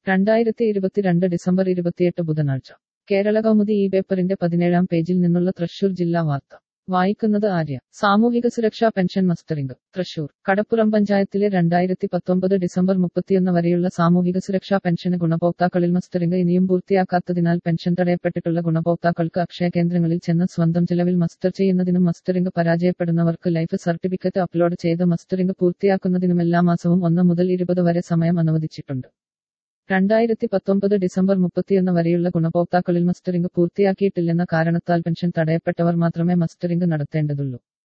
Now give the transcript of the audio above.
രണ്ടായിരത്തി ഇരുപത്തിരണ്ട് ഡിസംബർ ഇരുപത്തിയെട്ട് ബുധനാഴ്ച കേരള കൗമുദി ഈ പേപ്പറിന്റെ പതിനേഴാം പേജിൽ നിന്നുള്ള തൃശൂർ ജില്ലാ വാർത്ത വായിക്കുന്നത് ആര്യ സാമൂഹിക സുരക്ഷാ പെൻഷൻ മസ്റ്ററിംഗ് തൃശൂർ കടപ്പുറം പഞ്ചായത്തിലെ രണ്ടായിരത്തി പത്തൊമ്പത് ഡിസംബർ മുപ്പത്തിയൊന്ന് വരെയുള്ള സാമൂഹിക സുരക്ഷാ പെൻഷന് ഗുണഭോക്താക്കളിൽ മസ്റ്ററിംഗ് ഇനിയും പൂർത്തിയാക്കാത്തതിനാൽ പെൻഷൻ തടയപ്പെട്ടിട്ടുള്ള ഗുണഭോക്താക്കൾക്ക് അക്ഷയ കേന്ദ്രങ്ങളിൽ ചെന്ന് സ്വന്തം ചെലവിൽ മസ്റ്റർ ചെയ്യുന്നതിനും മസ്റ്ററിംഗ് പരാജയപ്പെടുന്നവർക്ക് ലൈഫ് സർട്ടിഫിക്കറ്റ് അപ്ലോഡ് ചെയ്ത് മസ്റ്ററിംഗ് പൂർത്തിയാക്കുന്നതിനും എല്ലാ മാസവും ഒന്ന് മുതൽ ഇരുപത് വരെ സമയം അനുവദിച്ചിട്ടുണ്ട് രണ്ടായിരത്തി പത്തൊമ്പത് ഡിസംബർ മുപ്പത്തിയൊന്ന് വരെയുള്ള ഗുണഭോക്താക്കളിൽ മസ്റ്ററിംഗ് പൂർത്തിയാക്കിയിട്ടില്ലെന്ന കാരണത്താൽ പെൻഷൻ തടയപ്പെട്ടവർ മാത്രമേ മസ്റ്ററിംഗ് നടത്തേണ്ടതുള്ളൂ